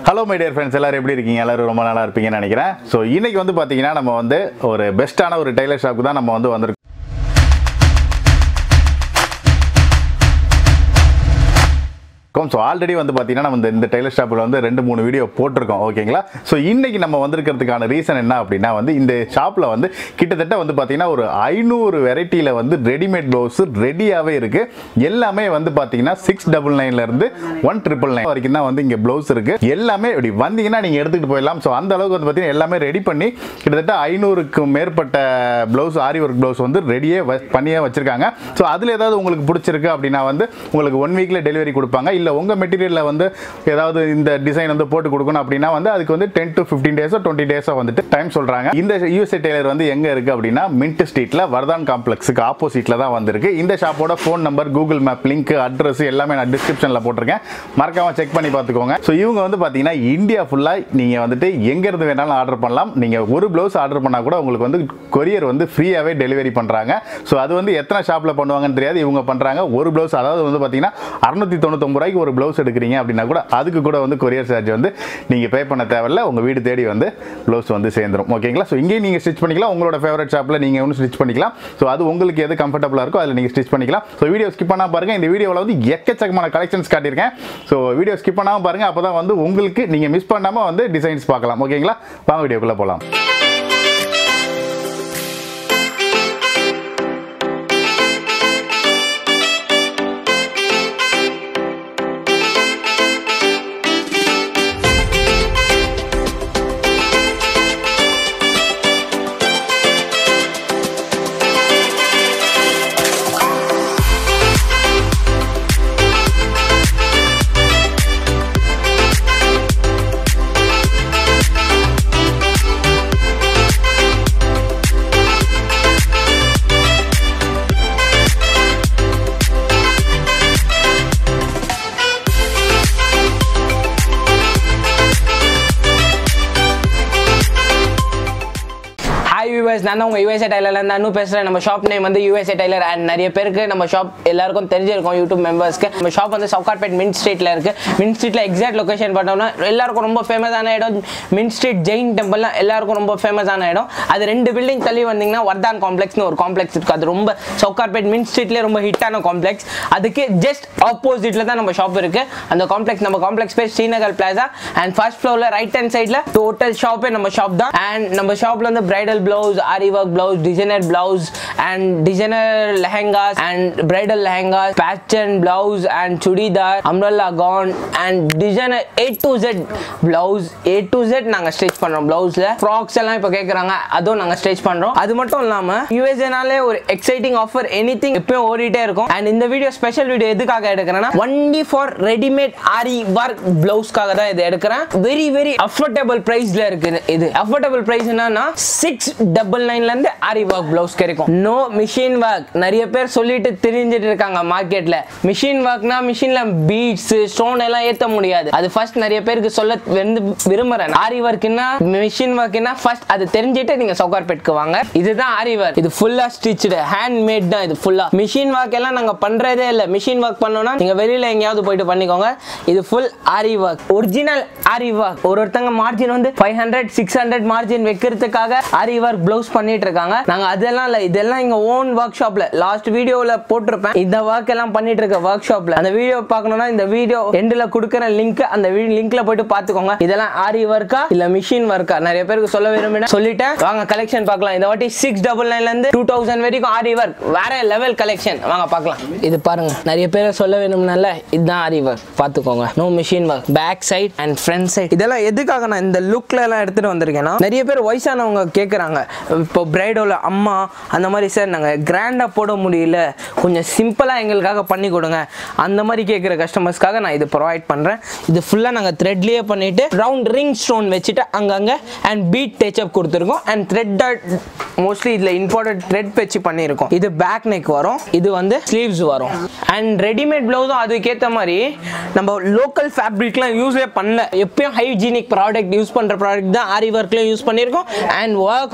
hello my dear friends எல்லாரும் எப்படி இருக்கீங்க எல்லாரும் ரொம்ப நல்லா இருப்பீங்கன்னு நினைக்கிறேன் ஸோ இன்னைக்கு வந்து பார்த்தீங்கன்னா நம்ம வந்து ஒரு பெஸ்ட்டான ஒரு டெய்லர் ஷாப்புக்கு தான் நம்ம வந்து வந்திருக்கோம் ஸோ ஆல்ரெடி வந்து பார்த்தீங்கன்னா நம்ம இந்த- இந்த டெய்லர் ஷாப்பில் வந்து ரெண்டு மூணு வீடியோ போட்டிருக்கோம் ஓகேங்களா ஸோ இன்னைக்கு நம்ம வந்திருக்கிறதுக்கான ரீசன் என்ன அப்படின்னா வந்து இந்த ஷாப்பில் வந்து கிட்டத்தட்ட வந்து பார்த்தீங்கன்னா ஒரு ஐநூறு வெரைட்டியில் வந்து ரெடிமேட் ப்ளவுஸ் ரெடியாகவே இருக்குது எல்லாமே வந்து பார்த்தீங்கன்னா சிக்ஸ் டபுள் நைன்லேருந்து ஒன் ட்ரிபிள் நைன் வரைக்கும் தான் வந்து இங்கே ப்ளவுஸ் இருக்குது எல்லாமே இப்படி வந்தீங்கன்னா நீங்கள் எடுத்துகிட்டு போயிடலாம் ஸோ அந்த அளவுக்கு வந்து பார்த்தீங்கன்னா எல்லாமே ரெடி பண்ணி கிட்டத்தட்ட ஐநூறுக்கும் மேற்பட்ட ப்ளவுஸ் ஆரி ஒர்க் ப்ளவுஸ் வந்து ரெடியே பண்ணியே வச்சிருக்காங்க ஸோ அதில் ஏதாவது உங்களுக்கு பிடிச்சிருக்கு அப்படின்னா வந்து உங்களுக்கு ஒன் வீக்கில் டெலிவரி கொடுப்பாங்க இல்லை உங்கள் மெட்டீரியலில் வந்து ஏதாவது இந்த டிசைன் வந்து போட்டு கொடுக்கணும் அப்படின்னா வந்து அதுக்கு வந்து டென் டு ஃபிஃப்டீன் டேஸோ டுவெண்ட்டி டேஸோ வந்துட்டு டைம் சொல்கிறாங்க இந்த யூஎஸ்ஏ டெய்லர் வந்து எங்கே இருக்குது அப்படின்னா மின்ட் ஸ்ட்ரீட்டில் வர்தான் காம்ப்ளெக்ஸுக்கு ஆப்போசிட்டில் தான் வந்திருக்கு இந்த ஷாப்போட phone number Google map link address எல்லாமே நான் டிஸ்கிரிப்ஷனில் போட்டிருக்கேன் மறக்காமல் செக் பண்ணி பார்த்துக்கோங்க ஸோ இவங்க வந்து பார்த்தீங்கன்னா இந்தியா ஃபுல்லாக நீங்கள் வந்துட்டு எங்கேருந்து வேணாலும் ஆர்டர் பண்ணலாம் நீங்கள் ஒரு ப்ளவுஸ் ஆர்டர் பண்ணால் கூட உங்களுக்கு வந்து கொரியர் வந்து ஃப்ரீயாகவே டெலிவரி பண்ணுறாங்க ஸோ அது வந்து எத்தனை ஷாப்பில் பண்ணுவாங்கன்னு தெரியாது இவங்க பண்ணுறாங்க ஒரு ப்ளவுஸ் அதாவது வந்து பார்த்தீங்கன்னா அறுநூத்தி தொண்ணூத்தொம்பது ரூபாய்க்கு ஒரு ப்ளவுஸ் எடுக்கிறீங்க அப்படின்னா கூட அதுக்கு கூட வந்து கொரியர் சார்ஜ் வந்து நீங்கள் பே பண்ண தேவையில்ல உங்கள் வீடு தேடி வந்து ப்ளவுஸ் வந்து சேர்ந்துரும் ஓகேங்களா ஸோ இங்கேயும் நீங்கள் ஸ்டிச் பண்ணிக்கலாம் உங்களோட ஃபேவரட் ஷாப்பில் நீங்கள் ஒன்று ஸ்டிச் பண்ணிக்கலாம் ஸோ அது உங்களுக்கு எது கம்ஃபர்டபுளாக இருக்கோ அதில் நீங்கள் ஸ்டிச் பண்ணிக்கலாம் ஸோ வீடியோ ஸ்கிப் பண்ணாம பாருங்கள் இந்த வீடியோவில் வந்து எக்கச்சக்கமான கலெக்ஷன்ஸ் காட்டியிருக்கேன் ஸோ வீடியோ ஸ்கிப் பண்ணாமல் பாருங்கள் அப்போ தான் வந்து உங்களுக்கு நீங்கள் மிஸ் பண்ணாமல் வந்து டிசைன்ஸ் பார்க்கலாம் ஓகேங்களா வாங்க வீடியோக்குள்ளே போகலாம் ஹாய் வியூவர்ஸ் நான் தான் உங்கள் யூஎஸ்ஏ டைலர்லேருந்து அனு பேசுகிறேன் நம்ம ஷாப் நேம் வந்து யூஎஸ்ஏ டைலர் அண்ட் நிறைய பேருக்கு நம்ம ஷாப் எல்லாருக்கும் தெரிஞ்சிருக்கும் யூடியூப் மெம்பர்ஸ்க்கு நம்ம ஷாப் வந்து சவுகார்பேட் மின் ஸ்ட்ரீட்டில் இருக்குது மின் ஸ்ட்ரீட்டில் எக்ஸாக்ட் லொகேஷன் பார்த்தோம்னா எல்லாருக்கும் ரொம்ப ஃபேமஸான இடம் மின் ஸ்ட்ரீட் ஜெயின் டெம்பிள்லாம் எல்லாருக்கும் ரொம்ப ஃபேமஸான இடம் அது ரெண்டு பில்டிங் தள்ளி வந்தீங்கன்னா வர்தான் காம்ப்ளெக்ஸ்னு ஒரு காம்ப்ளெக்ஸ் இருக்குது அது ரொம்ப சவுகார்பேட் மின் ஸ்ட்ரீட்லேயே ரொம்ப ஹிட்டான காம்ப்ளெக்ஸ் அதுக்கு ஜஸ்ட் ஆப்போசிட்டில் தான் நம்ம ஷாப் இருக்குது அந்த காம்ப்ளெக்ஸ் நம்ம காம்ப்ளெக்ஸ் பேர் ஸ்ரீநகர் பிளாசா அண்ட் ஃபர்ஸ்ட் ஃப்ளோரில் ரைட் ஹேண்ட் சைடில் டோட்டல் ஷாப்பே நம்ம ஷாப் தான் அண்ட் நம்ம ஷாப்பில் வந்து bridal blouse aari work blouse designer blouse and designer lehengas and bridal lehengas பேச்சன் blouse and churidar umbrella gown and designer A to Z blouse A to Z நாங்கள் ஸ்டிச் பண்ணுறோம் பிளவுஸில் ஃப்ராக்ஸ் எல்லாம் இப்போ கேட்குறாங்க அதுவும் நாங்கள் ஸ்டிச் பண்ணுறோம் அது மட்டும் இல்லாமல் யூஎஸ்ஏனாலே ஒரு எக்ஸைட்டிங் ஆஃபர் எனி திங் எப்பயும் ஓடிட்டே இருக்கும் அண்ட் இந்த வீடியோ ஸ்பெஷல் வீடியோ எதுக்காக எடுக்கிறேன்னா only for readymade aari work பிளவுஸ்க்காக தான் இது எடுக்கிறேன் வெரி வெரி அஃபோர்டபுள் ப்ரைஸ்ல இருக்கு இது அஃபோர்டபுள் ப்ரைஸ் என்னன்னா சிக்ஸ் டபுள் நைன்ல இருந்து ஆரி ஒர்க் பிளவுஸ் கிடைக்கும் நோ மிஷின் ஒர்க் நிறைய பேர் சொல்லிட்டு தெரிஞ்சிட்டு இருக்காங்க மார்க்கெட்ல மிஷின் ஒர்க்னா மிஷின்ல பீட்ஸ் ஸ்டோன் எல்லாம் ஏத்த முடியாது அது ஃபர்ஸ்ட் நிறைய பேருக்கு சொல்ல வந்து விரும்புறேன் ஆரி ஒர்க்னா மிஷின் ஒர்க்னா ஃபர்ஸ்ட் அது தெரிஞ்சிட்டு நீங்க சவுகார்பேட்க்கு வாங்க இதுதான் ஆரி ஒர்க் இது ஃபுல்லா ஸ்டிச்டு ஹேண்ட் மேட் தான் இது ஃபுல்லா மிஷின் ஒர்க் எல்லாம் நாங்க பண்றதே இல்ல மிஷின் ஒர்க் பண்ணோம்னா நீங்க வெளியில எங்கேயாவது போயிட்டு பண்ணிக்கோங்க இது full aari work original aari work ஒரு ஒருத்தங்க மார்ஜின் வந்து five hundred six hundred margin வைக்கிறதுக்காக ஆரி ஒர்க் பிளவுஸ் பண்ணிட்டு இருக்காங்க நாங்க அதெல்லாம் இல்ல இதெல்லாம் எங்க ஓன் ஒர்க் ஷாப்ல லாஸ்ட் வீடியோல போட்டிருப்பேன் இந்த ஒர்க் எல்லாம் பண்ணிட்டு இருக்க ஒர்க் ஷாப்ல அந்த வீடியோ பார்க்கணும்னா இந்த வீடியோ எண்டில் கொடுக்குற லிங்க் அந்த லிங்க்ல போயிட்டு பார்த்துக்கோங்க இதெல்லாம் ஆரி ஒர்க்கா இல்ல மிஷின் ஒர்க்கா நிறைய பேருக்கு சொல்ல விரும்பினா சொல்லிட்டேன் வாங்க கலெக்ஷன் பார்க்கலாம் இந்த வாட்டி சிக்ஸ் டபுள் நைன்ல இருந்து டூ தௌசண்ட் வரைக்கும் ஆரி ஒர்க் வேற லெவல் கலெக்ஷன் வாங்க பார்க்கலாம் இது பாருங்க நிறைய பேர் சொல்ல வேணும்னால இதுதான் ஆரி ஒர்க் பார்த்துக்கோங்க no machine work back side and front side இதெல்லாம் எதுக்காக நான் இந்த லுக்ல எல்லாம் எடுத்துட்டு வந்திருக்கேன்னா நிறைய பேர் வயசானவங்க கேட்குறாங்க இப்போ பிரைடோல அம்மா அந்த மாதிரி சார் நாங்கள் கிராண்டாக போட முடியல கொஞ்சம் சிம்பிளாக எங்களுக்காக பண்ணி கொடுங்க அந்த மாதிரி கேட்குற கஸ்டமர்ஸ்க்காக நான் இது ப்ரொவைட் பண்ணுறேன் இது ஃபுல்லாக நாங்கள் த்ரெட்லேயே பண்ணிட்டு ரவுண்ட் ரிங் ஸ்டோன் வச்சுட்டு அங்கங்கே அண்ட் பீட் டச்சப் கொடுத்துருக்கோம் அண்ட் த்ரெட் மோஸ்ட்லி இதில் இம்பார்ட்டன்ட் த்ரெட் வச்சு பண்ணியிருக்கோம் இது பேக் நெக் வரும் இது வந்து ஸ்லீவ்ஸ் வரும் அண்ட் ரெடிமேட் ப்ளவுஸும் அதுக்கேற்ற மாதிரி நம்ம லோக்கல் ஃபேப்ரிக்லாம் யூஸே பண்ணல எப்பயும் ஹைஜீனிக் ப்ராடக்ட் யூஸ் பண்ணுற ப்ராடக்ட் தான் ஆரி ஒர்க்லையும் யூஸ் பண்ணியிருக்கோம் அண்ட் ஒர்க்கும் அந்த மாதிரி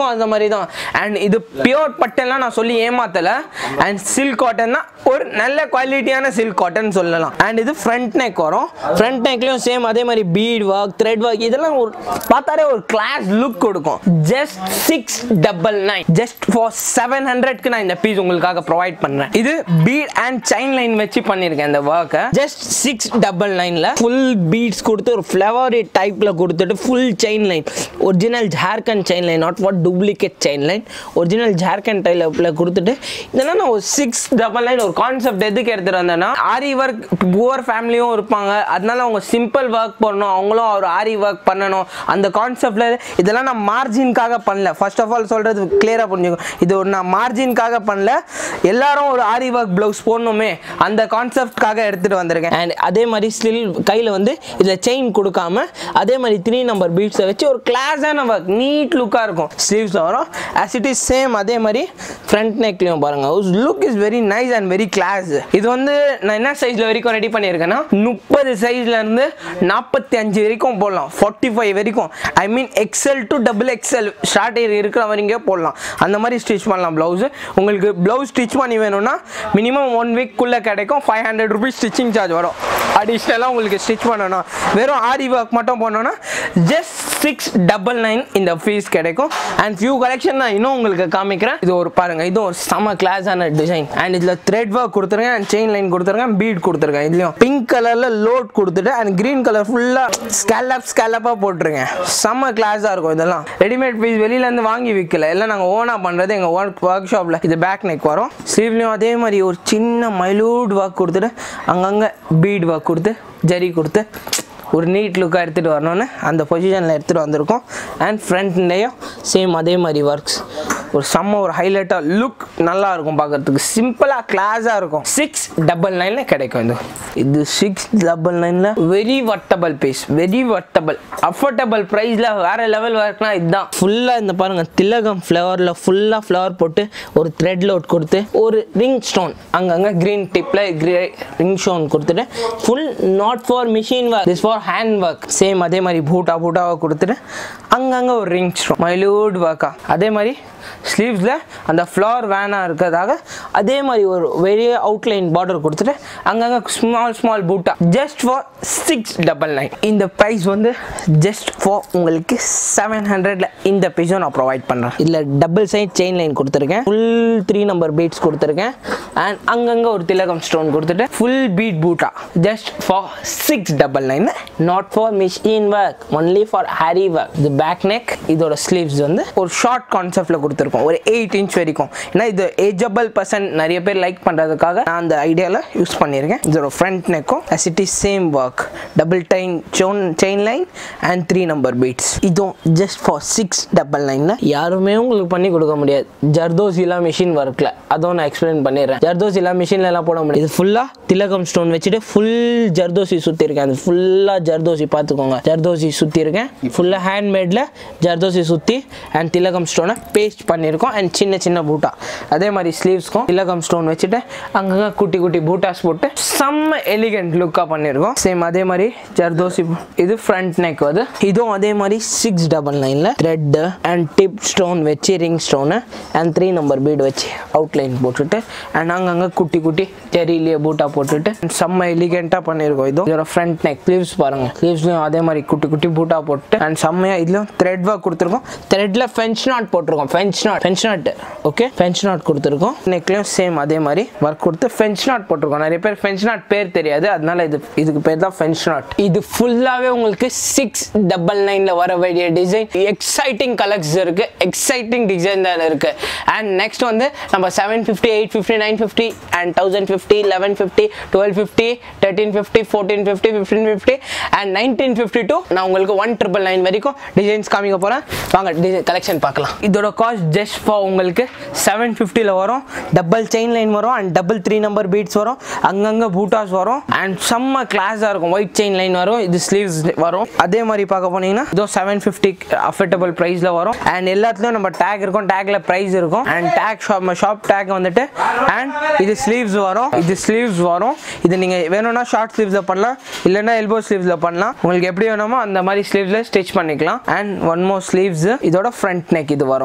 தான் அண்ட் இது பியோர் பட்டெல்லாம் நான் சொல்லி ஏமாத்தல அண்ட் சில்க் காட்டன் தான் ஒரு நல்ல குவாலிட்டியான சில்க் காட்டன் சொல்லலாம் அண்ட் இது ஃப்ரண்ட் நெக் வரும் ஃப்ரண்ட் நெக்லயும் சேம் அதே மாதிரி பீட் ஒர்க் த்ரெட் ஒர்க் இதெல்லாம் ஒரு பார்த்தாலே ஒரு கிளாஸ் லுக் கொடுக்கும் just six double nine just for seven ஹண்ட்ரட்க்கு நான் இந்த பீஸ் உங்களுக்காக ப்ரொவைட் பண்றேன் இது பீட் அண்ட் செயின் லைன் வச்சு பண்ணியிருக்கேன் இந்த ஒர்க்கை ஜஸ்ட் சிக்ஸ் டபுள் நைன்ல ஃபுல் பீட்ஸ் கொடுத்து ஒரு ஃப்ளவரி டைப்ல கொடுத்துட்டு full chain line original Jharkhand chain line not what duplicate chain line original Jharkhand டைப்ல கொடுத்துட்டு இதெல்லாம் நான் ஒரு சிக்ஸ் டபுள் நைன் ஒரு கான்செப்ட் எதுக்கு எடுத்துட்டு வந்தேன்னா ஆரி ஒர்க் புவர் ஃபேமிலியும் இருப்பாங்க அதனால அவங்க சிம்பிள் ஒர்க் பண்ணணும் அவங்களும் ஒரு ஆரி ஒர்க் பண்ணணும் அந்த கான்செப்ட்ல இதெல்லாம் நான் மார்ஜின்காக பண்ணல ஃபர்ஸ்ட் ஆஃப் ஆல் சொல்றது கிளியரா புரிஞ்சுக்கும் இது ஒரு நான் மார்ஜின்காக பண்ணல எல்லாரும் ஒரு ஆரி ஒர்க் பிளவுஸ் போடணுமே அந்த கான்செப்ட்காக எடுத்துட்டு வந்திருக்கேன் அண்ட் அதே மாதிரி ஸ்டில் கையில் வந்து இதில் செயின் கொடுக்காம அதே மாதிரி த்ரீ நம்பர் பீட்ஸை வச்சு ஒரு கிளாஸான ஒர்க் நீட் லுக்காக இருக்கும் ஸ்லீவ்ஸில் வரும் as it is சேம் அதே மாதிரி ஃப்ரண்ட் நெக்லையும் பாருங்க look is very nice and very class இது வந்து நான் என்ன சைஸில் வரைக்கும் ரெடி பண்ணியிருக்கேன்னா முப்பது சைஸ்ல இருந்து நாற்பத்தி அஞ்சு வரைக்கும் போடலாம் ஃபார்ட்டி ஃபைவ் வரைக்கும் I mean XL to double XL short இருக்கிற வரைக்கும் போடலாம் அந்த மாதிரி ஸ்டிச் பண்ணலாம் ப்ளவுஸ் உங்களுக்கு ப்ளவுஸ் ஸ்டிச் பண்ணி வேணும்னா மினிமம் ஒன் வீக்குள்ளே கிடைக்கும் five hundred rupees stitching charge வரும் அடிஷ்னலாக உங்களுக்கு ஸ்டிச் பண்ணணும் வெறும் ஆரி ஒர்க் மட்டும் பண்ணோன்னா ஜஸ்ட் சிக்ஸ் டபுள் நைன் இந்த ஃபீஸ் கிடைக்கும் அண்ட் ஃபியூ கலெக்ஷன் நான் இன்னும் உங்களுக்கு காமிக்கிறேன் இது ஒரு பாருங்க இது ஒரு செம கிளாஸான டிசைன் அண்ட் இதில் த்ரெட் ஒர்க் கொடுத்துருக்கேன் அண்ட் செயின் லைன் கொடுத்துருக்கேன் பீட் கொடுத்துருக்கேன் இதுலையும் பிங்க் கலரில் லோட் கொடுத்துட்டு அண்ட் கிரீன் கலர் ஃபுல்லாக ஸ்கேலப் ஸ்கேலப்பாக போட்டிருக்கேன் செம்ம கிளாஸாக இருக்கும் இதெல்லாம் ரெடிமேட் பீஸ் வெளியிலேருந்து வாங்கி விற்கல எல்லாம் நாங்கள் ஓனாக பண்ணுறது எங்கள் ஒர்க் ஒர்க் ஷாப்பில் இது பேக் நெக் வரும் ஸ்லீவ்லையும் அதே மாதிரி ஒரு சின்ன மைலூட் ஒர்க் கொடுத்துட்டு அங்கங்கே பீட் ஒர்க் கொடுத்து ஜரி கொடுத்து ஒரு நீட் லுக்காக எடுத்துகிட்டு வரணும்னு அந்த பொசிஷனில் எடுத்துகிட்டு வந்திருக்கோம் அண்ட் ஃப்ரண்ட்லேயும் சேம் அதே மாதிரி ஒர்க்ஸ் ஒரு செம்ம ஒரு ஹைலைட்டாக லுக் நல்லா இருக்கும் பார்க்கறதுக்கு சிம்பிளாக கிளாஸாக இருக்கும் சிக்ஸ் டபுள் நைனில் கிடைக்கும் இது இது சிக்ஸ் டபுள் நைனில் very worthable piece very worthable affordable ப்ரைஸில் வேறு லெவல் ஒர்க்னா இதுதான் ஃபுல்லாக இந்த பாருங்கள் திலகம் ஃப்ளவரில் ஃபுல்லாக ஃப்ளவர் போட்டு ஒரு த்ரெட் லோட் கொடுத்து ஒரு ரிங் ஸ்டோன் அங்கங்கே க்ரீன் டிப்பில் ரிங் ஸ்டோன் கொடுத்துட்டு full not for machine work this for hand work same அதே மாதிரி பூட்டா பூட்டாவை கொடுத்துட்டு அங்கங்கே ஒரு ரிங் ஸ்டோன் மைலூட் ஒர்க்கா அதே மாதிரி ஸ்லீவ்ஸில் அந்த ஃப்ளவர் வேனாக இருக்கிறதாக அதே மாதிரி ஒரு பெரிய அவுட்லைன் பார்டர் கொடுத்துட்டு அங்கங்கே small small buta just for six double nine இந்த ப்ரைஸ் வந்து ஜஸ்ட் ஃபார் உங்களுக்கு செவன் ஹண்ட்ரட்ல இந்த பீஸும் நான் ப்ரொவைட் பண்ணுறேன் இதில் டபுள் சைட் செயின் லைன் கொடுத்துருக்கேன் ஃபுல் த்ரீ நம்பர் பீட்ஸ் கொடுத்துருக்கேன் அண்ட் அங்கங்கே ஒரு திலகம் ஸ்டோன் கொடுத்துட்டு full bead buta just for six double nine not for machine work only for aari work இது பேக் நெக் இதோட ஸ்லீவ்ஸ் வந்து ஒரு ஷார்ட் கான்செப்டில் கொடுத்துருக்கோம் ஒரு எயிட் இன்ச் வரைக்கும் ஏன்னா இது ஏஜபிள் பர்சன் நிறைய பேர் லைக் பண்ணுறதுக்காக நான் அந்த ஐடியாவில் யூஸ் பண்ணியிருக்கேன் இதோட ஃப்ரண்ட் நெக்கும் as it is same work double டைன் சோன் chain line and three number beads இதுவும் ஜஸ்ட் ஃபார் சிக்ஸ் டபுள் நைனில் யாருமே உங்களுக்கு பண்ணி கொடுக்க முடியாது ஜர்தோசிலா மிஷின் ஒர்க்கில் அதுவும் நான் எக்ஸ்பிளைன் பண்ணிடுறேன் ஜர்தோசிலா மிஷினில் எல்லாம் போட முடியாது இது ஃபுல்லாக திலகம் ஸ்டோன் வச்சுட்டு ஃபுல் ஜர்தோசி சுற்றி இருக்கேன் அது ஃபுல்லாக ஜர்தோசி பார்த்துக்கோங்க ஜர்தோசி சுற்றி இருக்கேன் ஃபுல்லாக ஹேண்ட்மேடில் ஜர்தோசி சுற்றி அண்ட் திலகம் ஸ்டோனை பேஸ்ட் பண்ணியிருக்கோம் அண்ட் சின்ன சின்ன பூட்டா அதே மாதிரி ஸ்லீவ்ஸ்க்கும் திலகம் ஸ்டோன் வச்சுட்டு அங்கங்கே குட்டி குட்டி பூட்டாஸ் போட்டு செம்ம எலிகண்ட் லுக்காக பண்ணியிருக்கோம் சேம் அதே மாதிரி ஜர்தோசி இது ஃப்ரண்ட் நெக் அது இதுவும் அதே மாதிரி சிக்ஸ் டபுள் நைனில் த்ரெட் அண்ட் டிப் ஸ்டோன் வச்சு ring stone and three number bead வச்சு அவுட்லைன் போட்டுட்டு அண்ட் அங்கங்கே குட்டி குட்டி ஜெரியிலேயே பூட்டா போட்டுட்டு செம்ம எலிகெண்ட்டாக பண்ணியிருக்கோம் இதுவும் இதோட ஃப்ரண்ட் நெக் ஸ்லீவ்ஸ் பாருங்க ஸ்லீவ்ஸ்லையும் அதே மாதிரி குட்டி குட்டி பூட்டா போட்டு அண்ட் செம்மையாக இதுலையும் த்ரெட் ஒர்க் கொடுத்துருக்கோம் த்ரெட்ல ஃபென்ச் நாட் போட்டிருக்கோம் French knot French knot okay French knot கொடுத்துருக்கோம் நெக்லையும் சேம் அதே மாதிரி ஒர்க் கொடுத்து ஃபென்ச் நாட் போட்டிருக்கோம் நிறைய பேர் ஃபென்ச் நாட் பேர் தெரியாது அதனால இது இதுக்கு பேர் தான் ஃபென்ச் நாட் இது ஃபுல்லாகவே உங்களுக்கு சிக்ஸ் டபுள் நைனில் வர வேண்டிய டிசைன் எக்ஸைட்டிங் கலர்ஸ் இருக்கு எக்ஸைட்டிங் டிசைன் தான் இருக்கு அண்ட் நெக்ஸ்ட் வந்து நம்ம seven fifty eight fifty nine fifty and thousand fifty eleven fifty twelve fifty thirteen fifty fourteen fifty fifteen fifty and nineteen fifty to நான் உங்களுக்கு ஒன் ட்ரிபிள் நைன் வரைக்கும் designs காமிக்க போகிறேன் வாங்க டிசைன் கலெக்ஷன் பார்க்கலாம் இதோட காஸ்ட் ஜஸ்ட் ஃபார் உங்களுக்கு seven ஃபிஃப்டியில் வரும் டபுள் செயின் லைன் வரும் and double three number beads வரும் அங்கங்கே பூட்டாஸ் வரும் அண்ட் செம்ம கிளாஸாக இருக்கும் ஒயிட் செயின் லைன் வரும் இது ஸ்லீவ்ஸ் வரும் அதே மாதிரி பார்க்க போனீங்கன்னா இதோ செவன் ஃபிஃப்டி அஃபர்டபுள் ப்ரைஸில் வரும் அண்ட் எல்லாத்துலேயும் நம்ம டேக் இருக்கும் டேக்ல ப்ரைஸ் இருக்கும் and tag shop shop tag வந்துட்டு அண்ட் இது ஸ்லீவ்ஸ் வரும் இது ஸ்லீவ்ஸ் வரும் இது நீங்கள் வேணும்னா ஷார்ட் ஸ்லீவ்ஸில் பண்ணலாம் இல்லைன்னா எல்போ ஸ்லீவ்ஸில் பண்ணலாம் உங்களுக்கு எப்படி வேணுமோ அந்த மாதிரி ஸ்லீவ்ஸில் ஸ்டிச் பண்ணிக்கலாம் அண்ட் ஒன் மோர் ஸ்லீவ்ஸ் இதோட ஃப்ரண்ட் நெக் இது வரும் செம்ம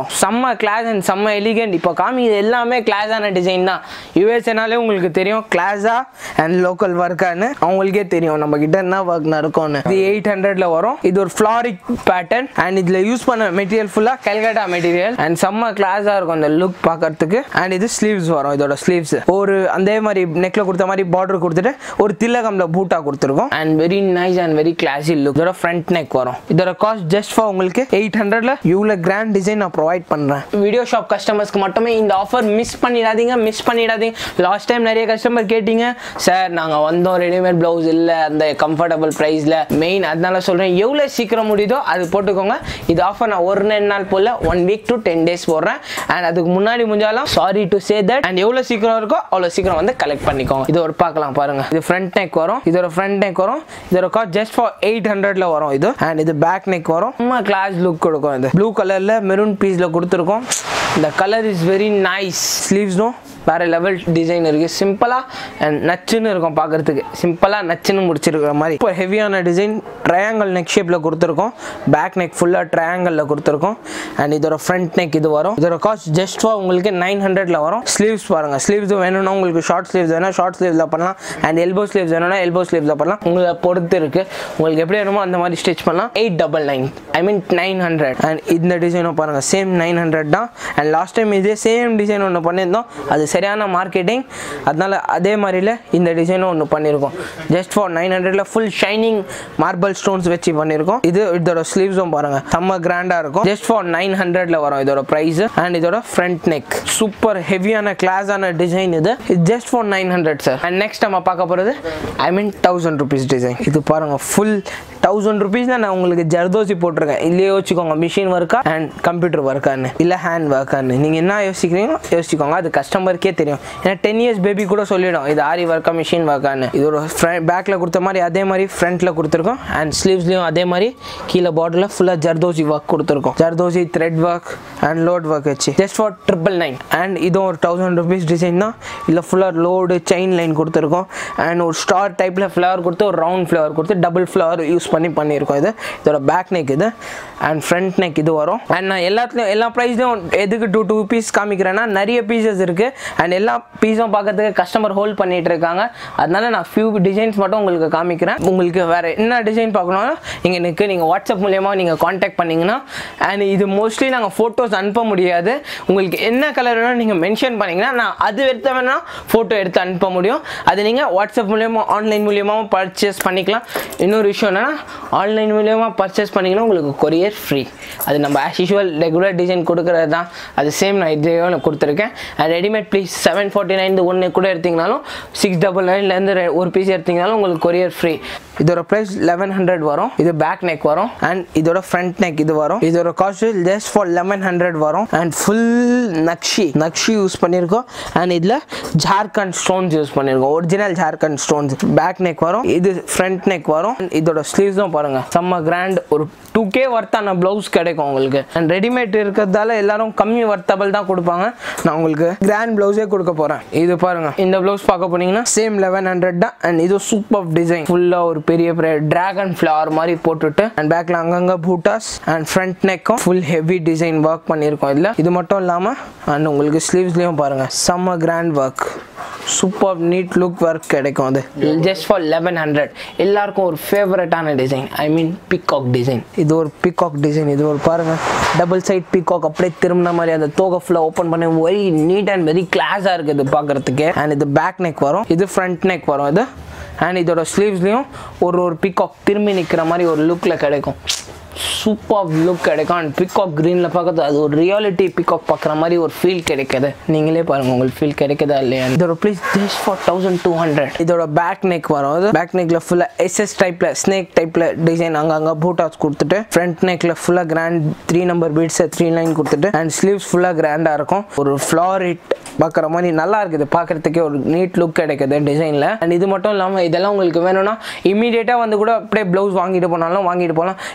செம்ம கிளாஸ் அண்ட் செம்ம எலிகென்ட் இப்போ காமிக்கிறது எல்லாமே கிளாஸான டிசைன் தான் யூஎஸ்ஏனாலே உங்களுக்கு தெரியும் கிளாஸா அண்ட் லோக்கல் ஒர்க்கானு அவங்களுக்கே தெரியும் நம்ம கிட்ட என்ன ஒர்க் நடக்கும்னு இது எயிட் ஹண்ட்ரட்ல வரும் இது ஒரு ஃப்ளாரிக் பேட்டர்ன் அண்ட் இதுல யூஸ் பண்ண மெட்டீரியல் ஃபுல்லா கல்கட்டா மெட்டீரியல் அண்ட் செம்ம கிளாஸா இருக்கும் அந்த லுக் பார்க்கறதுக்கு அண்ட் இது ஸ்லீவ்ஸ் வரும் இதோட ஸ்லீவ்ஸ் ஒரு அதே மாதிரி நெக்ல கொடுத்த மாதிரி பார்டர் கொடுத்துட்டு ஒரு திலகம்ல பூட்டா கொடுத்துருக்கோம் and very nice and very classy look இதோட ஃப்ரண்ட் நெக் வரும் இதோட காஸ்ட் ஜஸ்ட் ஃபார் உங்களுக்கு எயிட் ஹண்ட்ரட்ல இவ்வளோ கிராண்ட் டிசைன் நான் ப்ரொவைட் பண்றேன் வீடியோ ஷாப் கஸ்டமர்ஸ்க்கு மட்டுமே இந்த ஆஃபர் மிஸ் பண்ணிடாதீங்க மிஸ் பண்ணிடாதீங்க லாஸ்ட் டைம் நிறைய கஸ்டமர் கேட்டீங்க சார் நாங்கள் வந்தோம் ரெடிமேட் ப்ளவுஸ் இல்லை அந்த கம்ஃபர்டபுள் ப்ரைஸில் மெயின் அதனால சொல்கிறேன் எவ்வளோ சீக்கிரம் முடியுதோ அது போட்டுக்கோங்க இது ஆஃபர் நான் ஒரு ரெண்டு நாள் போல one week to ten days போடுறேன் அண்ட் அதுக்கு முன்னாடி முடிஞ்சாலும் sorry to say that and எவ்வளோ சீக்கிரம் இருக்கோ அவ்வளோ சீக்கிரம் வந்து கலெக்ட் பண்ணிக்கோங்க இது ஒரு பார்க்கலாம் பாருங்க இது ஃப்ரண்ட் நெக் வரும் இதோட ஃப்ரண்ட் நெக் வரும் இதோட காஸ்ட் ஜஸ்ட் ஃபார் எயிட் ஹண்ட்ரட்ல வரும் இது அண்ட் இது பேக் நெக் வரும் சும்மா கிளாஸ் லுக் கொடுக்கும் இது ப்ளூ கலர்ல மெரூன் பீஸ்ல கொடுத்துருக்கோம் இந்த கலர் இஸ் வெரி நைஸ் ஸ்லீவ்ஸும் வேற லெவல் டிசைன் இருக்கு சிம்பிளா அண்ட் நச்சுன்னு இருக்கும் பார்க்கறதுக்கு சிம்பிளா நச்சுன்னு முடிச்சிருக்கிற மாதிரி இப்போ ஹெவியான டிசைன் ட்ரையாங்கல் நெக் ஷேப்ல கொடுத்துருக்கோம் பேக் நெக் ஃபுல்லா ட்ரையாங்கல்ல கொடுத்துருக்கோம் அண்ட் இதோட ஃப்ரண்ட் நெக் இது வரும் இதோட காஸ்ட் ஜஸ்ட் ஃபார் உங்களுக்கு நைன் ஹண்ட்ரட்ல வரும் ஸ்லீவ்ஸ் பாருங்க ஸ்லீவ்ஸ் வேணும்னா உங்களுக்கு ஷார்ட் ஸ்லீவ்ஸ் வேணா ஷார்ட் ஸ்லீவ்ல பண்ணலாம் அண்ட் எல்போ ஸ்லீவ்ஸ் வேணும்னா எல்போ ஸ்லீவ்ல பண்ணலாம் உங்களை பொறுத்து இருக்கு உங்களுக்கு எப்படி வேணுமோ அந்த மாதிரி ஸ்டிச் பண்ணலாம் eight double nine I mean nine hundred and இந்த டிசைனும் பாருங்க சேம் நைன் ஹண்ட்ரட் தான் அண்ட் லாஸ்ட் டைம் இதே சேம் டிசைன் ஒன்று பண்ணியிருந்தோம் அது சரியான மார்க்கெட்டிங் அதனால அதே மாதிரில இந்த டிசைனும் ஒன்று பண்ணியிருக்கோம் ஜஸ்ட் ஃபார் நைன் ஹண்ட்ரட்ல ஃபுல் ஷைனிங் மார்பிள் ஸ்டோன்ஸ் வச்சு பண்ணியிருக்கோம் இது இதோட ஸ்லீவ்ஸும் பாருங்க செம்ம கிராண்டாக இருக்கும் ஜஸ்ட் ஃபார் நைன் ஹண்ட்ரட்ல வரும் இதோட ப்ரைஸ் அண்ட் இதோட ஃப்ரண்ட் நெக் சூப்பர் ஹெவியான கிளாஸான டிசைன் இது just for nine hundred sir and next நம்ம பார்க்க போகிறது I mean thousand rupees design இது பாருங்க ஃபுல் தௌசண்ட் ருபீஸ் தான் நான் உங்களுக்கு ஜர்தோசி போட்டிருக்கேன் இல்லையே யோசிச்சுக்கோங்க மிஷின் ஒர்க்கா அண்ட் கம்ப்யூட்டர் ஒர்க்கான்னு இல்லை ஹேண்ட் ஒர்க்கான்னு நீங்கள் என்ன யோசிக்கிறீங்களோ யோசிச்சுக்கோங்க அது கஸ்டமருக்கே தெரியும் ஏன்னா டென் இயர்ஸ் பேபி கூட சொல்லிடும் இது ஆரி ஒர்க்கா மிஷின் ஒர்க்கான்னு இது ஒரு பேக்கில் கொடுத்த மாதிரி அதே மாதிரி ஃப்ரண்ட்டில் கொடுத்துருக்கோம் அண்ட் ஸ்லீவ்ஸ்லையும் அதே மாதிரி கீழே பார்டரில் ஃபுல்லாக ஜர்தோசி ஒர்க் கொடுத்துருக்கோம் zardozi thread work and load work வச்சு just for triple nine and இதுவும் ஒரு தௌசண்ட் ருபீஸ் டிசைன் தான் இல்லை ஃபுல்லாக லோடு செயின் லைன் கொடுத்துருக்கோம் அண்ட் ஒரு ஸ்டார் டைப்பில் ஃப்ளவர் கொடுத்து ஒரு ரவுண்ட் ஃப்ளவர் கொடுத்து டபுள் ஃப்ளவர் யூஸ் பண்ணி பண்ணியிருக்கோம் இது இதோட பேக் நெக் இது அண்ட் ஃப்ரண்ட் நெக் இது வரும் அண்ட் நான் எல்லாத்துலையும் எல்லா ப்ரைஸ்லையும் எதுக்கு டூ டூ பீஸ் காமிக்கிறேன்னா நிறைய பீசஸ் இருக்குது அண்ட் எல்லா பீஸும் பார்க்கறதுக்கு கஸ்டமர் ஹோல்ட் பண்ணிட்டு இருக்காங்க அதனால நான் ஃபியூ டிசைன்ஸ் மட்டும் உங்களுக்கு காமிக்கிறேன் உங்களுக்கு வேறு என்ன டிசைன் பார்க்கணும்னா நீங்கள் எனக்கு நீங்கள் வாட்ஸ்அப் மூலியமா நீங்கள் காண்டாக்ட் பண்ணிங்கன்னா அண்ட் இது மோஸ்ட்லி நாங்கள் ஃபோட்டோஸ் அனுப்ப முடியாது உங்களுக்கு என்ன கலர் வேணும் நீங்கள் மென்ஷன் பண்ணீங்கன்னா நான் அது எடுத்த வேணா ஃபோட்டோ எடுத்து அனுப்ப முடியும் அது நீங்கள் வாட்ஸ்அப் மூலியமா ஆன்லைன் மூலியமாகவும் பர்ச்சேஸ் பண்ணிக்கலாம் இன்னொரு விஷயம் என்னன்னா ஆன்லைன் மூலியமாக பர்ச்சேஸ் பண்ணிங்கன்னா உங்களுக்கு கொரியர் ஃப்ரீ அது நம்ம ஆஸ் யூஷுவல் ரெகுலர் டிசைன் கொடுக்குறது தான் அது சேம் நான் இதே கொடுத்துருக்கேன் readymade please seven forty nine ஒன்று கூட எடுத்தீங்கனாலும் சிக்ஸ் டபுள் நைன்லேருந்து ஒரு பீஸ் எடுத்தீங்கனாலும் உங்களுக்கு கொரியர் ஃப்ரீ இதோட ப்ரைஸ் லெவன் ஹண்ட்ரட் வரும் இது பேக் நெக் வரும் அண்ட் இதோட ஃப்ரண்ட் நெக் இது வரும் இதோட cost just for eleven hundred வரும் and full nakshi nakshi use பண்ணியிருக்கோம் அண்ட் இதில் ஜார்க்கண்ட் ஸ்டோன்ஸ் யூஸ் பண்ணியிருக்கோம் original Jharkhand stones back neck வரும் இது ஃப்ரண்ட் நெக் வரும் And இதோட ஸ்லீவ்ஸும் பாருங்க செம்ம கிராண்ட் ஒரு டூ கே ஒர்த்தான ப்ளவுஸ் கிடைக்கும் உங்களுக்கு அண்ட் ரெடிமேட் இருக்கிறதால எல்லாரும் கம்மி ஒர்த்தபிள் தான் கொடுப்பாங்க நான் உங்களுக்கு கிராண்ட் ப்ளவுஸே கொடுக்க போறேன் இது பாருங்க இந்த ப்ளவுஸ் பார்க்க போனீங்கன்னா சேம் லெவன் ஹண்ட்ரட் தான் அண்ட் இது சூப்பர் டிசைன் ஃபுல்லாக ஒரு பெரிய பெரிய டிராகன் ஃப்ளவர் மாதிரி போட்டுட்டு அண்ட் பேக்ல அங்கங்க பூட்டாஸ் அண்ட் ஃப்ரண்ட் நெக்கும் ஃபுல் ஹெவி டிசைன் ஒர்க் பண்ணியிருக்கோம் இதில் இது மட்டும் இல்லாமல் அண்ட் உங்களுக்கு ஸ்லீவ்ஸ்லையும் பாருங்க செம்ம grand work super neat look work கிடைக்கும் அது ஜஸ்ட் ஃபார் லெவன் ஹண்ட்ரட் எல்லாருக்கும் ஒரு ஃபேவரட்டான design I mean peacock design இது ஒரு பிகாக் டிசைன் இது ஒரு பாருங்க டபுள் சைட் பிகாக் அப்படியே திரும்பின மாதிரி அந்த தோகை ஃபுல்லாக ஓப்பன் பண்ணி வெரி நீட் அண்ட் வெரி கிளாஸாக இருக்குது பார்க்குறதுக்கு அண்ட் இது பேக் நெக் வரும் இது ஃப்ரண்ட் நெக் வரும் இது அண்ட் இதோட ஸ்லீவ்ஸ்லையும் ஒரு ஒரு பிகாக் திரும்பி நிற்கிற மாதிரி ஒரு லுக்கில் கிடைக்கும் சூப்பர் லுக் கிடைக்கும் அண்ட் பிகாக் க்ரீனில் பார்க்கறது அது ஒரு ரியாலிட்டி பிகாக் பார்க்குற மாதிரி ஒரு ஃபீல் கிடைக்குது நீங்களே பாருங்க உங்களுக்கு ஃபீல் கிடைக்குதா இல்லையா இதோட please just for thousand two hundred இதோட பேக் நெக் வரும் அது பேக் நெக்ல ஃபுல்லாக எஸ்எஸ் டைப்ல ஸ்னேக் டைப்ல டிசைன் அங்கங்க பூட்டாஸ் கொடுத்துட்டு ஃப்ரண்ட் நெக்ல ஃபுல்லாக grand three number beads three line கொடுத்துட்டு அண்ட் ஸ்லீவ்ஸ் ஃபுல்லாக கிராண்டாக இருக்கும் ஒரு ஃப்ளாரிட் பார்க்குற மாதிரி நல்லா இருக்குது பார்க்குறதுக்கே ஒரு நீட் லுக் கிடைக்குது டிசைனில் அண்ட் இது மட்டும் இல்லாமல் இதெல்லாம் உங்களுக்கு வேணும்னா இமீடியட்டாக வந்து கூட அப்படியே ப்ளவுஸ் வாங்கிட்டு போனாலும் வாங்கிட்டு போகலாம் இல்லை நாங்கள்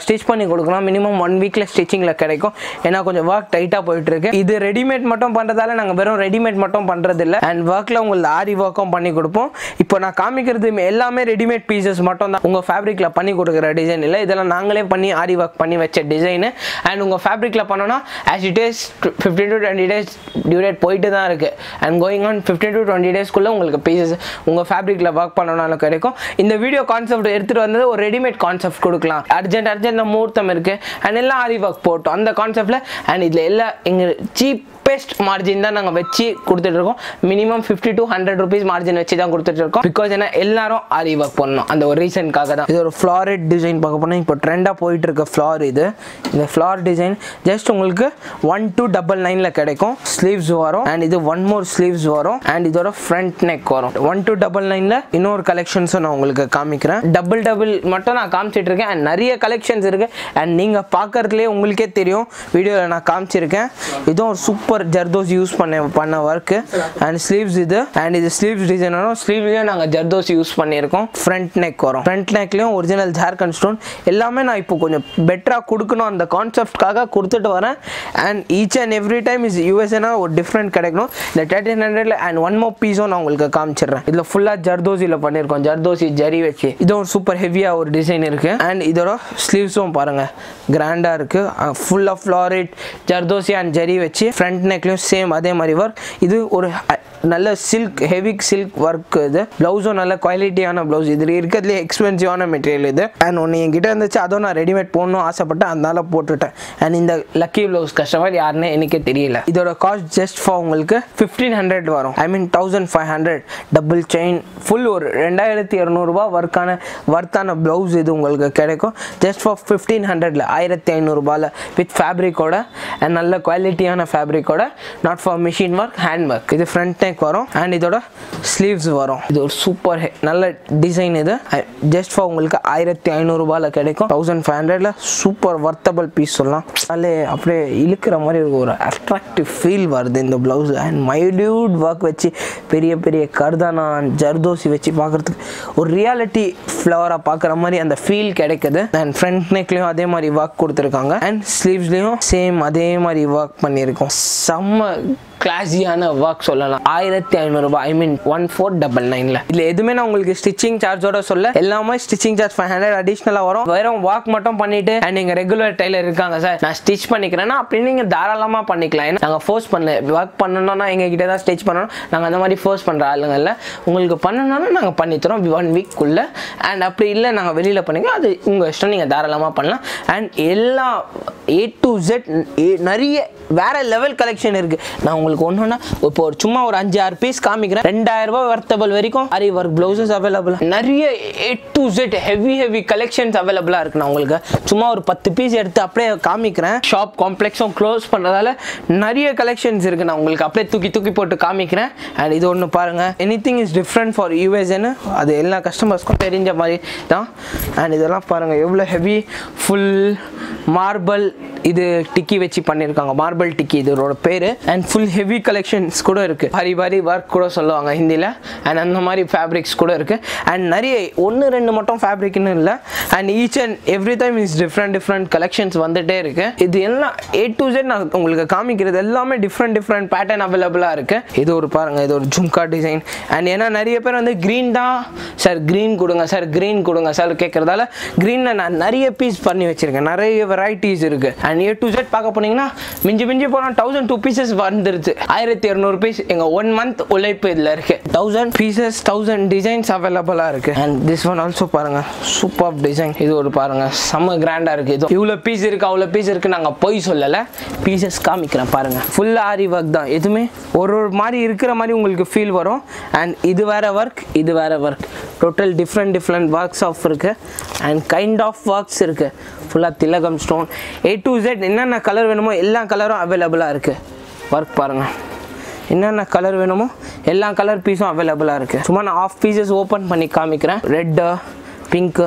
ஸ்டிச் பண்ணி கொடுக்கலாம் மினிமம் ஒன் வீக்கில் ஸ்டிச்சிங்கில் கிடைக்கும் ஏன்னா கொஞ்சம் ஒர்க் டைட்டாக போயிட்டு இருக்கு இது ரெடிமேட் மட்டும் பண்ணுறதால நாங்கள் வெறும் ரெடிமேட் மட்டும் பண்ணுறது இல்லை அண்ட் ஒர்க்கில் உங்களுக்கு ஆரி ஒர்க்கும் பண்ணி கொடுப்போம் இப்போ நான் காமிக்கிறது எல்லாமே ரெடிமேட் பீசஸ் மட்டும் தான் உங்கள் ஃபேப்ரிக்கில் பண்ணி கொடுக்குற டிசைன் இல்லை இதெல்லாம் நாங்களே பண்ணி ஆரி ஒர்க் பண்ணி வச்ச டிசைனு அண்ட் உங்கள் ஃபேப்ரிக்கில் பண்ணோன்னா as it is fifteen to twenty days டியூரேட் போயிட்டு தான் இருக்குது and going on fifteen to twenty டேஸ்க்குள்ளே உங்களுக்கு பீசஸ் உங்கள் ஃபேப்ரிக்கில் ஒர்க் பண்ணனாலும் கிடைக்கும் இந்த வீடியோ கான்செப்ட் எடுத்துகிட்டு வந்தது ஒரு ரெடிமேட் கான்செப்ட் கொடுக்கலாம் அர்ஜென்ட் அர்ஜென்ட் முகூர்த்தம் இருக்குது அண்ட் எல்லாம் ஆரி ஒர்க் போட்டோம் அந்த கான்செப்டில் அண்ட் இதில் எல்லா எங்கள் சீப்பஸ்ட் மார்ஜின் தான் நாங்கள் வச்சு கொடுத்துட்டு இருக்கோம் minimum fifty to hundred rupees margin வச்சு தான் கொடுத்துட்டு இருக்கோம் பிகாஸ் ஏன்னா எல்லாரும் ஆரி ஒர்க் பண்ணணும் அந்த ஒரு ரீசனுக்காக தான் இது ஒரு ஃப்ளாரட் டிசைன் பார்க்க போனால் இப்போ ட்ரெண்டாக போயிட்டு இருக்க ஃப்ளார் இது இந்த ஃப்ளார் டிசைன் ஜஸ்ட் உங்களுக்கு ஒன் டூ டபுள் நைனில் கிடைக்கும் ஸ்லீவ்ஸ் வரும் அண்ட் இது ஒன் மோர் ஸ்லீவ்ஸ் வரும் அண்ட் இதோட ஃப்ரண்ட் நெக் வரும் ஒன் டூ டபுள் நைனில் இன்னொரு கலெக்ஷன்ஸும் நான் உங்களுக்கு காமிக்கிறேன் டபுள் டபுள் மட்டும் நான் காமிச்சிட்டு இருக்கேன் அண்ட் நிறைய கலெக்ஷன்ஸ் இருக்கு அண்ட் நீங்கள் பார்க்கறதுலேயே உங்களுக்கே தெரியும் வீடியோவில் நான் காமிச்சிருக்கேன் இதுவும் ஒரு சூப்பர் ஜர்தோஸ் யூஸ் பண்ண பண்ண ஒர்க்கு அண்ட் ஸ்லீவ்ஸ் இது அண்ட் இது ஸ்லீவ்ஸ் டிசைன் வரும் ஸ்லீவ்லேயும் நாங்கள் ஜர்தோஸ் யூஸ் பண்ணியிருக்கோம் ஃப்ரண்ட் நெக் வரும் ஃப்ரண்ட் நெக்லேயும் ஒரிஜினல் ஜார்கண்ட் ஸ்டோன் எல்லாமே நான் இப்போ கொஞ்சம் பெட்டராக கொடுக்கணும் அந்த கான்செப்ட்காக கொடுத்துட்டு வரேன் and each and every time is யூஎஸ்ஏனா ஒரு டிஃப்ரெண்ட் கிடைக்கணும் இந்த தேர்ட்டின் ஹண்ட்ரட்ல அண்ட் ஒன் மோ பீஸும் நான் உங்களுக்கு காமிச்சிடுறேன் இதில் ஃபுல்லாக ஜர்தோசியில் பண்ணியிருக்கோம் ஜர்தோசி ஜரி வச்சு இது ஒரு சூப்பர் ஹெவியாக ஒரு டிசைன் இருக்கு அண்ட் இதோட ஸ்லீவ்ஸும் பாருங்க கிராண்டாக இருக்கு full of florid zardozi and zari வச்சு ஃப்ரண்ட் நெக்லையும் சேம் அதே மாதிரி ஒர்க் இது ஒரு அ- நல்ல சில்க் ஹெவி சில்க் ஒர்க் இது ப்ளவுஸும் நல்ல குவாலிட்டியான ப்ளவுஸ் இது இருக்கிறதுலே எக்ஸ்பென்சிவான மெட்டீரியல் இது அண்ட் ஒன்று என்கிட்ட இருந்துச்சு அதுவும் நான் ரெடிமேட் போடணும் ஆசைப்பட்டேன் அதனால போட்டுட்டேன் அண்ட் இந்த லக்கி ப்ளவுஸ் கஸ்டமர் யாருன்னு எனக்கே தெரியல இதோட காஸ்ட் ஜஸ்ட் ஃபார் உங்களுக்கு ஃபிஃப்டீன் ஹண்ட்ரட் வரும் I mean thousand five hundred double chain full ஒரு ரெண்டாயிரத்தி இரநூறுபா ஒர்க்கான ஒர்த்தான ப்ளவுஸ் இது உங்களுக்கு கிடைக்கும் ஜஸ்ட் ஃபார் ஃபிஃப்டீன் ஹண்ட்ரட்ல ஆயிரத்தி ஐநூறுரூபாவில் வித் ஃபேப்ரிக்கோட அண்ட் நல்ல குவாலிட்டியான ஃபேப்ரிக்கோட not for machine work hand work இது ஃப்ரண்ட் நெக் வரும் அண்ட் இதோட ஸ்லீவ்ஸ் வரும் இது ஒரு சூப்பர் நல்ல டிசைன் இது ஜஸ்ட் ஃபார் உங்களுக்கு ஆயிரத்தி ஐநூறுரூபாவில் கிடைக்கும் தௌசண்ட் ஃபைவ் ஹண்ட்ரட்ல சூப்பர் வர்த்தபிள் பீஸ் சொல்லலாம் அதிலே அப்படியே இழுக்கிற மாதிரி ஒரு அட்ராக்டிவ் ஃபீல் வருது இந்த ப்ளவுஸ் அண்ட் மைல்யூட் ஒர்க் வச்சு பெரிய பெரிய கர்தானா ஜர்தோசி வச்சு பார்க்குறதுக்கு ஒரு ரியாலிட்டி ஃப்ளவராக பார்க்குற மாதிரி அந்த ஃபீல் கிடைக்குது அண்ட் ஃப்ரண்ட் நெக்லேயும் அதே மாதிரி ஒர்க் கொடுத்துருக்காங்க அண்ட் ஸ்லீவ்ஸ்லேயும் சேம் அதே மாதிரி ஒர்க் பண்ணியிருக்கோம் செம்ம கிளாஸியான ஒர்க் சொல்லலாம் ஆயிரத்தி ஐநூறுரூபா I mean one four double நைனில் இதில் எதுவுமே நான் உங்களுக்கு ஸ்டிச்சிங் சார்ஜோட சொல்ல எல்லாமே ஸ்டிச்சிங் சார்ஜ் ஃபைவ் ஹண்ட்ரட் அடிஷ்னலாக வரும் வெறும் ஒர்க் மட்டும் பண்ணிட்டு அண்ட் நீங்கள் ரெகுலர் டெய்லர் இருக்காங்க சார் நான் ஸ்டிச் பண்ணிக்கிறேன்னா அப்படின்னு நீங்கள் தாராளமாக பண்ணிக்கலாம் ஏன்னா நாங்கள் ஃபோர்ஸ் பண்ணல ஒர்க் பண்ணணும்னா எங்கள் கிட்ட தான் ஸ்டிச் பண்ணணும் நாங்கள் அந்த மாதிரி ஃபோர்ஸ் பண்ணுற ஆளுங்க இல்லை உங்களுக்கு பண்ணணும்னா நாங்கள் பண்ணித்தரோம் ஒன் வீக்குள்ளே அண்ட் அப்படி இல்லை நாங்கள் வெளியில் பண்ணிக்கலாம் அது உங்கள் இஷ்டம் நீங்கள் தாராளமாக பண்ணலாம் அண்ட் எல்லா ஏ டு ஜெட் நிறைய வேற லெவல் கலெக்ஷன் இருக்கு நான் உங்களுக்கு ஒன்றுனா இப்போ ஒரு சும்மா ஒரு அஞ்சு ஆறு பீஸ் காமிக்கிறேன் ரெண்டாயிரம் ரூபாய் வர்த்தபிள் வரைக்கும் அரி ஒர்க் ப்ளவுசஸ் அவைலபிள் நிறைய A to Z heavy heavy collections அவைலபிளாக இருக்கு நான் உங்களுக்கு சும்மா ஒரு பத்து பீஸ் எடுத்து அப்படியே காமிக்கிறேன் ஷாப் காம்ப்ளெக்ஸும் க்ளோஸ் பண்ணுறதால நிறைய கலெக்ஷன்ஸ் இருக்கு நான் உங்களுக்கு அப்படியே தூக்கி தூக்கி போட்டு காமிக்கிறேன் அண்ட் இது ஒன்று பாருங்க anything is different for யூஎஸ்ன்னு அது எல்லா கஸ்டமர்ஸ்க்கும் தெரிஞ்ச மாதிரி தான் அண்ட் இதெல்லாம் பாருங்க எவ்வளோ ஹெவி ஃபுல் மார்பிள் இது டிக்கி வச்சு பண்ணியிருக்காங்க மார்பிள் டிக்கி இதோட பேர் அண்ட் ஃபுல் ஹெவி கலெக்ஷன்ஸ் கூட இருக்கு பாரி பாரி ஒர்க் கூட சொல்லுவாங்க ஹிந்தியில் அண்ட் அந்த மாதிரி ஃபேப்ரிக்ஸ் கூட இருக்கு அண்ட் நிறைய ஒன்று ரெண்டு மட்டும் ஃபேப்ரிக்னு இல்லை and each and every time is different different collections வந்துட்டே இருக்கு இது எல்லாம் ஏ டு ஜெட் நான் உங்களுக்கு காமிக்கிறது எல்லாமே டிஃப்ரெண்ட் டிஃப்ரெண்ட் பேட்டர்ன் அவைலபிளாக இருக்கு இது ஒரு பாருங்க இது ஒரு ஜும்கா டிசைன் அண்ட் ஏன்னா நிறைய பேர் வந்து க்ரீன் தான் சார் க்ரீன் கொடுங்க சார் க்ரீன் கொடுங்க சார் கேட்குறதால க்ரீனில் நான் நிறைய பீஸ் பண்ணி வச்சிருக்கேன் நிறைய வெரைட்டிஸ் இருக்கு அண்ட் ஏ டு ஜெட் பார்க்க போனீங்கன்னா மிஞ்சி மிஞ்சி போனால் தௌசண்ட் டூ பீசஸ் வந்துருது ஆயிரத்தி இரநூறு பீஸ் எங்கள் ஒன் மந்த் உழைப்பு இதில் இருக்கு தௌசண்ட் பீசஸ் தௌசண்ட் டிசைன்ஸ் அவைலபிளாக இருக்கு அண்ட் திஸ் ஒன் ஆல்சோ பாருங்க சூப்பர் டிசைன் இது ஒரு பாருங்க செம்ம கிராண்டாக இருக்கு இது இவ்வளோ பீஸ் இருக்கு அவ்வளோ பீஸ் இருக்கு நாங்கள் பொய் சொல்லலை பீசஸ் காமிக்கிறேன் பாருங்க ஃபுல் ஆரி ஒர்க் தான் எதுவுமே ஒரு ஒரு மாதிரி இருக்கிற மாதிரி உங்களுக்கு ஃபீல் வரும் அண்ட் இது வேற ஒர்க் இது வேற work total different different works of இருக்கு அண்ட் கைண்ட் ஆஃப் ஒர்க்ஸ் இருக்கு ஃபுல்லாக திலகம் ஸ்டோன் ஏ டு ஜெட் என்னென்ன கலர் வேணுமோ எல்லா கலரும் அவைலபிளாக இருக்கு ஒர்க் பாருங்க என்னென்ன கலர் வேணுமோ எல்லா கலர் பீஸும் அவைலபிளாக இருக்குது சும்மா நான் ஆஃப் பீசஸ் ஓப்பன் பண்ணி காமிக்கிறேன் ரெட்டு பிங்க்கு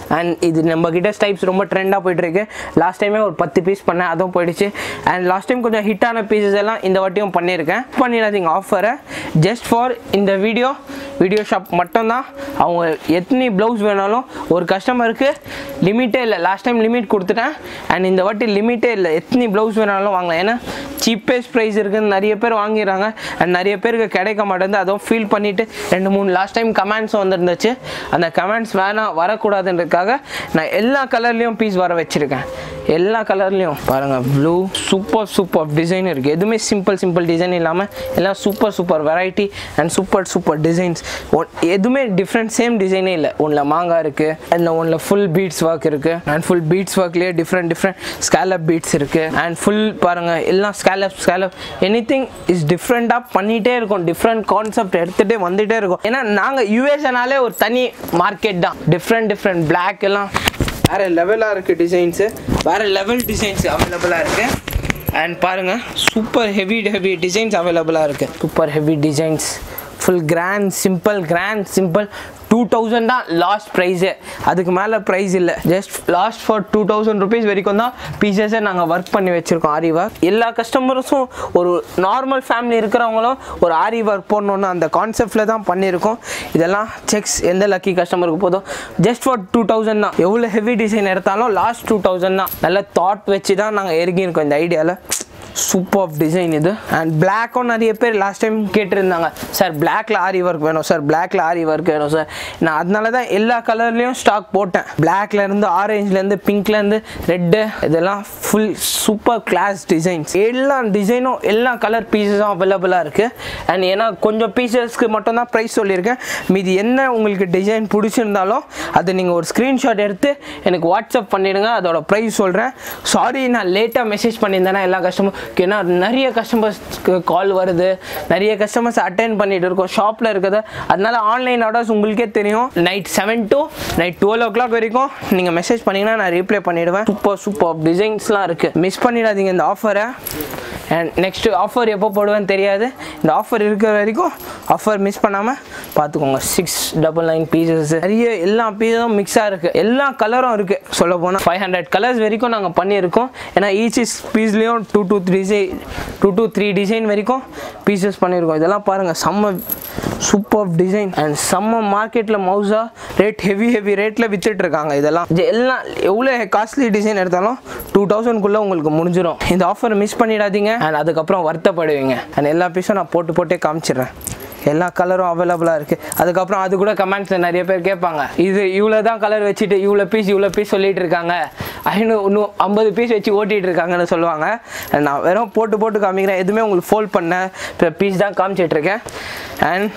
அண்ட் இது நம்ம கிட்ட டைப்ஸ் ரொம்ப ட்ரெண்டாக போயிட்டுருக்கு லாஸ்ட் டைமே ஒரு பத்து பீஸ் பண்ணேன் அதுவும் போயிடுச்சு அண்ட் லாஸ்ட் டைம் கொஞ்சம் ஹிட்டான பீசஸ் எல்லாம் இந்த வாட்டியும் பண்ணியிருக்கேன் பண்ணிடாதீங்க ஆஃபரை ஜஸ்ட் ஃபார் இந்த வீடியோ வீடியோ ஷாப் மட்டும்தான் அவங்க எத்தனை ப்ளவுஸ் வேணாலும் ஒரு கஸ்டமருக்கு லிமிட்டே இல்லை லாஸ்ட் டைம் லிமிட் கொடுத்துட்டேன் அண்ட் இந்த வாட்டி லிமிட்டே இல்லை எத்தனை ப்ளவுஸ் வேணாலும் வாங்கலாம் ஏன்னா சீப்பஸ்ட் ப்ரைஸ் இருக்குன்னு நிறைய பேர் வாங்கிடுறாங்க அண்ட் நிறைய பேருக்கு கிடைக்க மாட்டேங்குது அதுவும் ஃபீல் பண்ணிவிட்டு ரெண்டு மூணு லாஸ்ட் டைம் கமெண்ட்ஸ் வந்துருந்துச்சு அந்த கமெண்ட்ஸ் வேணாம் வரக்கூடாதுன்றதுக்காக நான் எல்லா கலர்லேயும் பீஸ் வர வச்சுருக்கேன் எல்லா கலர்லேயும் பாருங்கள் ப்ளூ சூப்பர் சூப்பர் டிசைன் இருக்குது எதுவுமே சிம்பிள் சிம்பிள் டிசைன் இல்லாமல் எல்லாம் super super variety and super super designs எதுவுமே டிஃப்ரெண்ட் சேம் டிசைனே இல்லை ஒன்றில் மாங்காய் இருக்குது அண்ட் ஒன்றில் ஃபுல் பீட்ஸ் ஒர்க் இருக்குது அண்ட் ஃபுல் பீட்ஸ் ஒர்க்லேயே டிஃப்ரெண்ட் டிஃப்ரெண்ட் ஸ்கேலப் பீட்ஸ் இருக்குது அண்ட் ஃபுல் பாருங்கள் எல்லாம் scallop scallop anything is டிஃப்ரெண்ட்டாக பண்ணிகிட்டே இருக்கும் டிஃப்ரெண்ட் கான்செப்ட் எடுத்துகிட்டே வந்துகிட்டே இருக்கும் ஏன்னா நாங்கள் யூஎஸ்னாலே ஒரு தனி மார்க்கெட் தான் டிஃப்ரெண்ட் டிஃப்ரெண்ட் பிளாக் எல்லாம் வேறு லெவலாக இருக்குது டிசைன்ஸு வேறு லெவல் டிசைன்ஸ் அவைலபிளாக இருக்குது அண்ட் பாருங்கள் சூப்பர் ஹெவி ஹெவி டிசைன்ஸ் அவைலபிளாக இருக்குது super heavy designs full grand simple grand simple two thousand தான் லாஸ்ட் ப்ரைஸு அதுக்கு மேலே ப்ரைஸ் இல்லை just last for two thousand rupees வரைக்கும் தான் பீசஸை நாங்கள் ஒர்க் பண்ணி வச்சுருக்கோம் ஆரி ஒர்க் எல்லா கஸ்டமர்ஸும் ஒரு நார்மல் ஃபேமிலி இருக்கிறவங்களும் ஒரு ஆரி ஒர்க் போடணுன்னு அந்த கான்செப்டில் தான் பண்ணியிருக்கோம் இதெல்லாம் செக்ஸ் எந்த லக்கி கஸ்டமருக்கு போதும் ஜஸ்ட் ஃபார் டூ தௌசண்ட் தான் எவ்வளோ ஹெவி டிசைன் எடுத்தாலும் லாஸ்ட் டூ தௌசண்ட் தான் நல்ல தாட் வச்சு தான் நாங்கள் இறங்கியிருக்கோம் இந்த ஐடியாவில் சூப்பர் டிசைன் இது அண்ட் பிளாக்கும் நிறைய பேர் லாஸ்ட் டைம் கேட்டிருந்தாங்க சார் பிளாக்ல ஆரி ஒர்க் வேணும் சார் பிளாக்ல ஆரி ஒர்க் வேணும் சார் நான் அதனால தான் எல்லா கலர்லேயும் ஸ்டாக் போட்டேன் பிளாக்ல இருந்து ஆரஞ்சுலேருந்து பிங்க்லேருந்து ரெட்டு இதெல்லாம் ஃபுல் சூப்பர் கிளாஸ் டிசைன்ஸ் எல்லா டிசைனும் எல்லா கலர் பீசஸும் அவைலபிளாக இருக்குது அண்ட் ஏன்னா கொஞ்சம் பீசஸ்க்கு மட்டும் தான் ப்ரைஸ் சொல்லியிருக்கேன் மீதி என்ன உங்களுக்கு டிசைன் பிடிச்சிருந்தாலும் அதை நீங்கள் ஒரு ஸ்க்ரீன்ஷாட் எடுத்து எனக்கு வாட்ஸ்அப் பண்ணிடுங்க அதோட ப்ரைஸ் சொல்கிறேன் சாரி நான் லேட்டாக மெசேஜ் பண்ணியிருந்தேன்னா எல்லா கஸ்டமர் ஏன்னா நிறைய கஸ்டமர்ஸ்க்கு கால் வருது நிறைய கஸ்டமர்ஸ் அட்டென்ட் பண்ணிட்டு இருக்கோம் ஷாப்பில் இருக்குது அதனால ஆன்லைன் ஆர்டர்ஸ் உங்களுக்கே தெரியும் night seven to night twelve o'clock வரைக்கும் நீங்கள் மெசேஜ் பண்ணிங்கன்னா நான் ரீப்ளை பண்ணிவிடுவேன் சூப்பர் சூப்பர் டிசைன்ஸ்லாம் இருக்குது மிஸ் பண்ணிடாதீங்க இந்த ஆஃபரை அண்ட் நெக்ஸ்ட்டு ஆஃபர் எப்போ போடுவேன்னு தெரியாது இந்த ஆஃபர் இருக்கிற வரைக்கும் ஆஃபர் மிஸ் பண்ணாமல் பார்த்துக்கோங்க சிக்ஸ் டபுள் நைன் பீசஸ் நிறைய எல்லா பீஸும் மிக்ஸாக இருக்குது எல்லா கலரும் இருக்குது சொல்ல போனால் ஃபைவ் ஹண்ட்ரட் கலர்ஸ் வரைக்கும் நாங்கள் பண்ணியிருக்கோம் ஏன்னா ஈச் இஸ் பீஸ்லேயும் two two three two two three design வரைக்கும் பீசஸ் பண்ணியிருக்கோம் இதெல்லாம் பாருங்கள் செம்ம சூப்பர் டிசைன் அண்ட் செம்ம மார்க்கெட்டில் மவுஸாக ரேட் ஹெவி ஹெவி ரேட்டில் வித்துட்டு இருக்காங்க இதெல்லாம் இது எல்லாம் எவ்வளோ காஸ்ட்லி டிசைன் எடுத்தாலும் டூ தௌசண்ட்குள்ளே உங்களுக்கு முடிஞ்சிடும் இந்த ஆஃபர் மிஸ் பண்ணிடாதீங்க அண்ட் அதுக்கப்புறம் வருத்தப்படுவீங்க அண்ட் எல்லா பீஸும் நான் போட்டு போட்டே காமிச்சிடுறேன் எல்லா கலரும் அவைலபிளாக இருக்குது அதுக்கப்புறம் அது கூட கமெண்ட்ஸில் நிறைய பேர் கேட்பாங்க இது இவ்வளோ தான் கலர் வச்சுட்டு இவ்வளோ பீஸ் இவ்வளோ பீஸ் சொல்லிட்டு இருக்காங்க ஐநூறு இன்னும் ஐம்பது பீஸ் வச்சு ஓட்டிகிட்டு இருக்காங்கன்னு சொல்லுவாங்க நான் வெறும் போட்டு போட்டு காமிக்கிறேன் எதுவுமே உங்களுக்கு ஃபோல்ட் பண்ண பீஸ் தான் காமிச்சிட்ருக்கேன் அண்ட்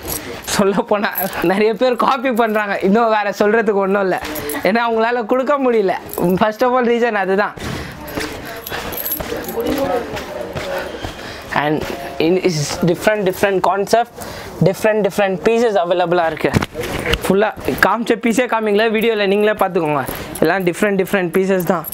சொல்ல போனால் நிறைய பேர் காப்பி பண்ணுறாங்க இன்னும் வேறு சொல்கிறதுக்கு ஒன்றும் இல்லை ஏன்னா அவங்களால கொடுக்க முடியல ஃபர்ஸ்ட் ஆஃப் ஆல் ரீசன் அதுதான் and is different different concept different different pieces அவைலபிளாக இருக்குது ஃபுல்லாக காமிச்ச பீஸே காமிங்களா வீடியோவில் நீங்களே பார்த்துக்கோங்க எல்லாம் டிஃப்ரெண்ட் டிஃப்ரெண்ட் பீசஸ் தான்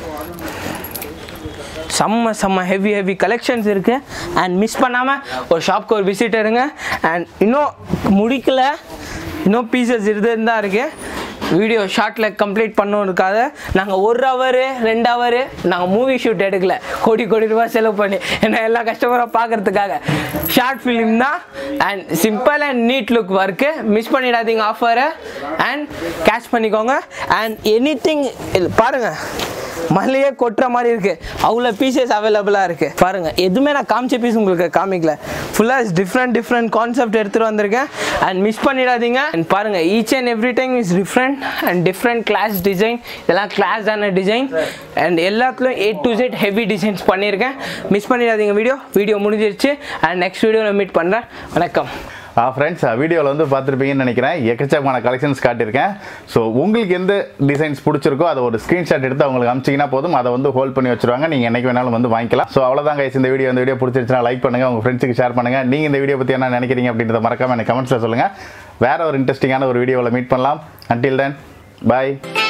செம்ம செம்ம ஹெவி ஹெவி கலெக்ஷன்ஸ் இருக்குது அண்ட் மிஸ் பண்ணாமல் ஒரு ஷாப்க்கு ஒரு விசிட் இருங்க அண்ட் இன்னும் முடிக்கல இன்னும் பீசஸ் இருந்துன்னு தான் இருக்குது வீடியோ ஷார்ட்டில் கம்ப்ளீட் பண்ணணும் இருக்காது நாங்கள் ஒரு ஹவரு ரெண்டு ஹவரு நாங்கள் மூவி ஷூட் எடுக்கல கோடி கோடி ரூபாய் செலவு பண்ணி ஏன்னா எல்லா கஸ்டமரும் பார்க்கறதுக்காக ஷார்ட் ஃபிலிம் தான் and simple and neat look work miss பண்ணிடாதீங்க ஆஃபரை அண்ட் கேட்ச் பண்ணிக்கோங்க அண்ட் எனி திங் பாருங்கள் மலையே கொட்டுற மாதிரி இருக்கு அவ்வளோ பீசஸ் அவைலபிளாக இருக்கு பாருங்க எதுவுமே நான் காமிச்ச பீஸ் உங்களுக்கு காமிக்கல ஃபுல்லாக டிஃப்ரெண்ட் டிஃப்ரெண்ட் கான்செப்ட் எடுத்துகிட்டு வந்திருக்கேன் அண்ட் மிஸ் பண்ணிடாதீங்க அண்ட் பாருங்க each and every time is different and different class design இதெல்லாம் கிளாஸான டிசைன் அண்ட் எல்லாத்துலையும் A to Z heavy designs பண்ணியிருக்கேன் மிஸ் பண்ணிடாதீங்க வீடியோ வீடியோ முடிஞ்சிருச்சு அண்ட் நெக்ஸ்ட் வீடியோவில் மீட் பண்ணுறேன் வணக்கம் ஃப்ரெண்ட்ஸ் வீடியோவில் வந்து பார்த்துருப்பீங்கன்னு நினைக்கிறேன் எக்கச்சக்கமான கலெக்ஷன்ஸ் காட்டியிருக்கேன் ஸோ உங்களுக்கு எந்த டிசைன்ஸ் பிடிச்சிருக்கோ அதை ஒரு ஸ்க்ரீன்ஷாட் எடுத்து அவங்களுக்கு அமிச்சிங்கன்னா போதும் அதை வந்து ஹோல்ட் பண்ணி வச்சிருவாங்க நீங்கள் என்னைக்கு வேணாலும் வந்து வாங்கிக்கலாம் ஸோ அவ்வளோதான் கைஸ் இந்த வீடியோ இந்த வீடியோ பிடிச்சிருச்சுன்னா லைக் பண்ணுங்கள் உங்கள் ஃப்ரெண்ட்ஸுக்கு ஷேர் பண்ணுங்கள் நீங்கள் இந்த வீடியோ பற்றி என்ன நினைக்கிறீங்க அப்படின்றத மறக்காம எனக்கு கமெண்ட்ஸில் சொல்லுங்கள் வேற ஒரு இன்ட்ரெஸ்டிங்கான ஒரு வீடியோவில் மீட் பண்ணலாம் அன்டில் தென் பாய்